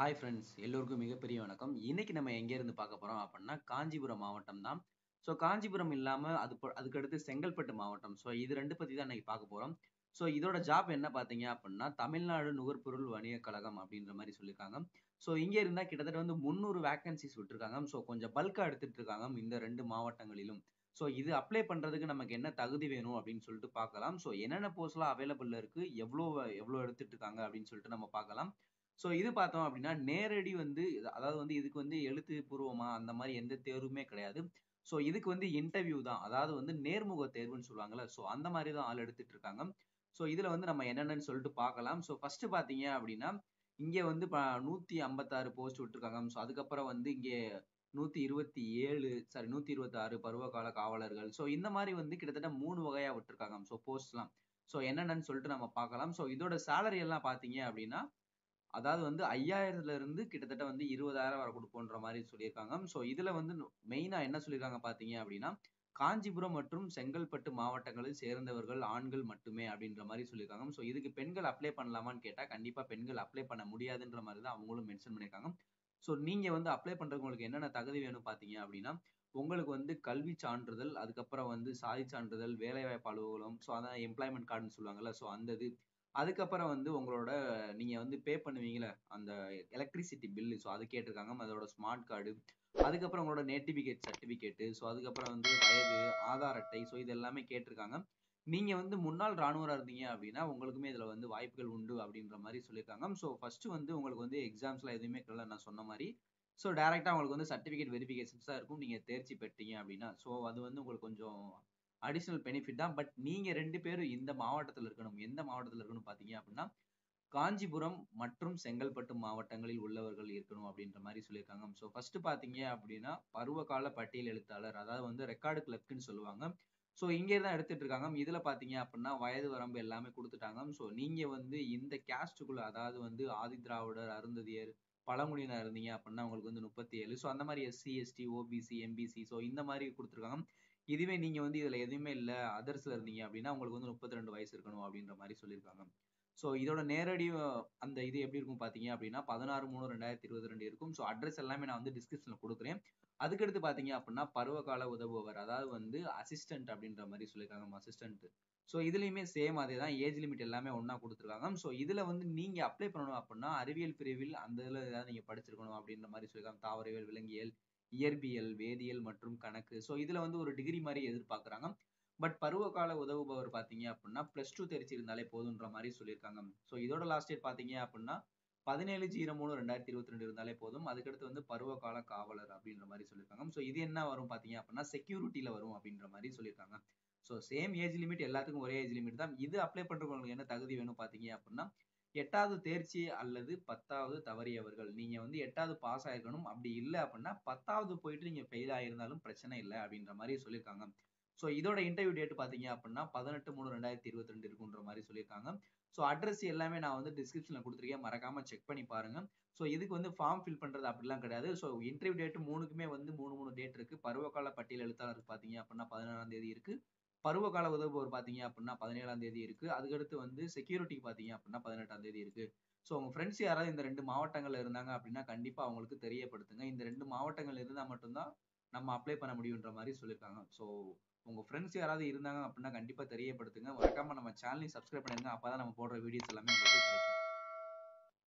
hi friends எல்லோருக்கும் மிகப்பெரிய வணக்கம் இன்னைக்கு நம்ம எங்க இருந்து பார்க்க போறோம் அப்படின்னா காஞ்சிபுரம் மாவட்டம் தான் ஸோ காஞ்சிபுரம் இல்லாம அது ப- அதுக்கடுத்து செங்கல்பட்டு மாவட்டம் ஸோ இது ரெண்டு பத்தி தான் இன்னைக்கு பார்க்க போறோம் ஸோ இதோட ஜாப் என்ன பார்த்தீங்க அப்படின்னா தமிழ்நாடு நுகர்பொருள் வணிக கழகம் அப்படின்ற மாதிரி சொல்லியிருக்காங்க ஸோ இங்க இருந்தா கிட்டத்தட்ட வந்து முந்நூறு வேகன்சிஸ் விட்டுருக்காங்க ஸோ கொஞ்சம் பல்கா எடுத்துட்டு இருக்காங்க இந்த ரெண்டு மாவட்டங்களிலும் ஸோ இது அப்ளை பண்றதுக்கு நமக்கு என்ன தகுதி வேணும் அப்படின்னு சொல்லிட்டு பார்க்கலாம் ஸோ என்னென்ன போஸ்ட்லாம் அவைலபிள்ல இருக்கு எவ்வளோ எவ்வளோ எடுத்துட்டு இருக்காங்க அப்படின்னு சொல்லிட்டு நம்ம பார்க்கலாம் ஸோ இது பார்த்தோம் அப்படின்னா நேரடி வந்து இது- அதாவது வந்து இதுக்கு வந்து எழுத்துப்பூர்வமா அந்த மாதிரி எந்த தேர்வுமே கிடையாது ஸோ இதுக்கு வந்து இன்டர்வியூ தான் அதாவது வந்து நேர்முக தேர்வுன்னு சொல்லுவாங்கல்ல ஸோ அந்த மாதிரி தான் ஆள் எடுத்துட்டு இருக்காங்க ஸோ இதுல வந்து நம்ம என்னென்னு சொல்லிட்டு பார்க்கலாம் ஸோ ஃபர்ஸ்ட் பார்த்தீங்க அப்படின்னா இங்கே வந்து ப- நூத்தி ஐம்பத்தாறு போஸ்ட் விட்டுருக்காங்க ஸோ அதுக்கப்புறம் வந்து இங்கே நூத்தி இருபத்தி ஏழு சாரி நூத்தி இருபத்தி ஆறு பருவகால காவலர்கள் ஸோ இந்த மாதிரி வந்து கிட்டத்தட்ட மூணு வகையா விட்டுருக்காங்க ஸோ போஸ்ட்லாம் ஸோ என்னென்னு சொல்லிட்டு நம்ம பார்க்கலாம் ஸோ இதோட சேலரி எல்லாம் பார்த்தீங்க அப்படின்னா அதாவது வந்து ஐயாயிரத்துல இருந்து கிட்டத்தட்ட வந்து இருபதாயிரம் வரை கொடுப்போன்ற மாதிரி சொல்லியிருக்காங்க ஸோ இதுல வந்து மெயினா என்ன சொல்லியிருக்காங்க பாத்தீங்க அப்படின்னா காஞ்சிபுரம் மற்றும் செங்கல்பட்டு மாவட்டங்களில் சேர்ந்தவர்கள் ஆண்கள் மட்டுமே அப்படின்ற மாதிரி சொல்லியிருக்காங்க ஸோ இதுக்கு பெண்கள் அப்ளை பண்ணலாமான்னு கேட்டா கண்டிப்பா பெண்கள் அப்ளை பண்ண முடியாதுன்ற மாதிரி தான் அவங்களும் மென்ஷன் பண்ணியிருக்காங்க ஸோ நீங்க வந்து அப்ளை பண்றதுக்கு உங்களுக்கு என்னென்ன தகுதி வேணும் பாத்தீங்க அப்படின்னா உங்களுக்கு வந்து கல்வி சான்றிதழ் அதுக்கப்புறம் வந்து சாதி சான்றிதழ் வேலைவாய்ப்பு அலுவலகம் ஸோ அதான் எம்ப்ளாய்மெண்ட் கார்டுன்னு சொல்லுவாங்கல்ல ஸோ அந்த இது அதுக்கப்புறம் வந்து உங்களோட நீங்க வந்து பே பண்ணுவீங்களே அந்த எலக்ட்ரிசிட்டி பில்லு ஸோ அது கேட்டிருக்காங்க அதோட ஸ்மார்ட் கார்டு அதுக்கப்புறம் உங்களோட நேட்டிபிகேட் சர்டிபிகேட்டு ஸோ அதுக்கப்புறம் வந்து வயது ஆதார் அட்டை ஸோ இது எல்லாமே கேட்டிருக்காங்க நீங்க வந்து முன்னாள் ராணுவரா இருந்தீங்க அப்படின்னா உங்களுக்குமே இதுல வந்து வாய்ப்புகள் உண்டு அப்படின்ற மாதிரி சொல்லியிருக்காங்க ஸோ ஃபர்ஸ்ட் வந்து உங்களுக்கு வந்து எக்ஸாம்ஸ்லாம் எதுவுமே கிடையாது நான் சொன்ன மாதிரி ஸோ டேரெக்டாக உங்களுக்கு வந்து சர்டிஃபிகேட் வெரிஃபிகேஷன்ஸ் தான் இருக்கும் நீங்கள் தேர்ச்சி பெற்றீங்க அப்படின்னா ஸோ அது வந்து உங்களுக்கு கொஞ்சம் அடிஷ்னல் பெனிஃபிட் தான் பட் நீங்கள் ரெண்டு பேரும் இந்த மாவட்டத்தில் இருக்கணும் எந்த மாவட்டத்தில் இருக்கணும் பார்த்தீங்க அப்படின்னா காஞ்சிபுரம் மற்றும் செங்கல்பட்டு மாவட்டங்களில் உள்ளவர்கள் இருக்கணும் அப்படின்ற மாதிரி சொல்லியிருக்காங்க ஸோ ஃபர்ஸ்ட் பார்த்தீங்க அப்படின்னா பருவகால பட்டியல் எழுத்தாளர் அதாவது வந்து ரெக்கார்டு கிளப்க்குன்னு சொல்லுவாங்க ஸோ இங்கே தான் எடுத்துட்டு இருக்காங்க இதில் பார்த்தீங்க அப்படின்னா வயது வரம்பு எல்லாமே கொடுத்துட்டாங்க ஸோ நீங்கள் வந்து இந்த கேஸ்ட்டுக்குள்ள அதாவது வந்து ஆதி திராவிடர் அருந்ததியர் பழங்குடியினர் இருந்தீங்க அப்படின்னா உங்களுக்கு வந்து முப்பத்தி ஏழு ஸோ அந்த மாதிரி SC ST OBC MBC so இந்த மாதிரி கொடுத்துருக்காங்க இதுவே நீங்க வந்து இதுல எதுவுமே இல்ல அதர்ஸ்ல இருந்தீங்க அப்படின்னா உங்களுக்கு வந்து முப்பத்தி ரெண்டு வயசு இருக்கணும் அப்படின்ற மாதிரி சொல்லியிருக்காங்க ஸோ இதோட நேரடி அஹ், அந்த இது எப்படி இருக்கும் பாத்தீங்க அப்படின்னா பதினாறு மூணு ரெண்டாயிரத்தி இருபத்தி ரெண்டு இருக்கும் ஸோ அட்ரஸ் எல்லாமே நான் வந்து டிஸ்கிரிப்ஷன்ல கொடுக்குறேன் அதுக்கடுத்து பாத்தீங்க அப்படின்னா பருவகால உதவுபவர் அதாவது வந்து அசிஸ்டன்ட் அப்படின்ற மாதிரி சொல்லியிருக்காங்க அசிஸ்டன்ட் ஸோ இதுலயுமே சேம் அதே தான் ஏஜ் லிமிட் எல்லாமே ஒண்ணா கொடுத்துருக்காங்க ஸோ இதுல வந்து நீங்க அப்ளை பண்ணணும் அப்படின்னா அறிவியல் பிரிவில் அந்த இதுல ஏதாவது நீங்க படிச்சிருக்கணும் அப்படின்ற மாதிரி சொல்லியிருக்காங்க தாவரவியல் விலங்கியல் இயற்பியல் வேதியியல் மற்றும் கணக்கு ஸோ இதுல வந்து ஒரு டிகிரி மாதிரி எதிர்பார்க்கறாங்க பட் பருவகால உதவுபவர் பாத்தீங்க அப்படின்னா பிளஸ் டூ தெரிச்சு இருந்தாலே போதுன்ற மாதிரி சொல்லியிருக்காங்க ஸோ இதோட லாஸ்ட் டேட் பாத்தீங்க அப்படின்னா பதினேழு ஜீரோ மூணு ரெண்டாயிரத்தி இருபத்தி ரெண்டு இருந்தாலே போதும் அதுக்கடுத்து வந்து பருவகால காவலர் அப்படின்ற மாதிரி சொல்லியிருக்காங்க ஸோ இது என்ன வரும் பாத்தீங்க அப்படின்னா செக்யூரிட்டியில வரும் அப்படின்ற மாதிரி சொல்லியிருக்காங்க ஸோ சேம் ஏஜ் லிமிட் எல்லாத்துக்கும் ஒரே ஏஜ் லிமிட் தான் இது அப்ளை பண்றவங்களுக்கு என்ன தகுதி வேணும் பாத்தீங்க அப்படின்னா எட்டாவது தேர்ச்சி அல்லது பத்தாவது தவறியவர்கள் நீங்க வந்து எட்டாவது பாஸ் ஆயிருக்கணும் அப்படி இல்லை அப்படின்னா பத்தாவது போயிட்டு நீங்க ஃபெயில் ஆயிருந்தாலும் பிரச்சனை இல்லை அப்படின்ற மாதிரி சொல்லியிருக்காங்க ஸோ இதோட இன்டர்வியூ டேட் பாத்தீங்க அப்படின்னா பதினெட்டு மூணு ரெண்டாயிரத்தி இருபத்தி ரெண்டு இருக்குன்ற மாதிரி சொல்லியிருக்காங்க ஸோ அட்ரஸ் எல்லாமே நான் வந்து டிஸ்கிரிப்ஷன்ல கொடுத்துருக்கேன் மறக்காம செக் பண்ணி பாருங்க ஸோ இதுக்கு வந்து ஃபார்ம் ஃபில் பண்றது அப்படிலாம் கிடையாது ஸோ இன்டர்வியூ டேட் மூணுக்குமே வந்து மூணு மூணு டேட் இருக்கு பருவகால பட்டியல் எழுத்தாளர் பாத்தீங்க அப்படின்னா பதினாறாம் தேதி இருக்கு பருவகால உதவுபவர் பாத்தீங்க அப்படின்னா பதினேழாம் தேதி இருக்கு அதுக்கடுத்து வந்து செக்யூரிட்டிக்கு பாத்தீங்க அப்படின்னா பதினெட்டாம் தேதி இருக்கு ஸோ உங்க ஃப்ரெண்ட்ஸ் யாராவது இந்த ரெண்டு மாவட்டங்கள்ல இருந்தாங்க அப்படின்னா கண்டிப்பா அவங்களுக்கு தெரியப்படுத்துங்க இந்த ரெண்டு மாவட்டங்கள் இருந்தா மட்டும்தான் நம்ம அப்ளை பண்ண முடியுன்ற மாதிரி சொல்லியிருக்காங்க ஸோ உங்க ஃப்ரெண்ட்ஸ் யாராவது இருந்தாங்க அப்படின்னா கண்டிப்பா தெரியப்படுத்துங்க மறக்காம நம்ம சேனலையும் சப்ஸ்கிரைப் பண்ணிருங்க அப்பதான் நம்ம போடுற வீடியோஸ் எல்லாமே உங்களுக்கு கிடைக்கும்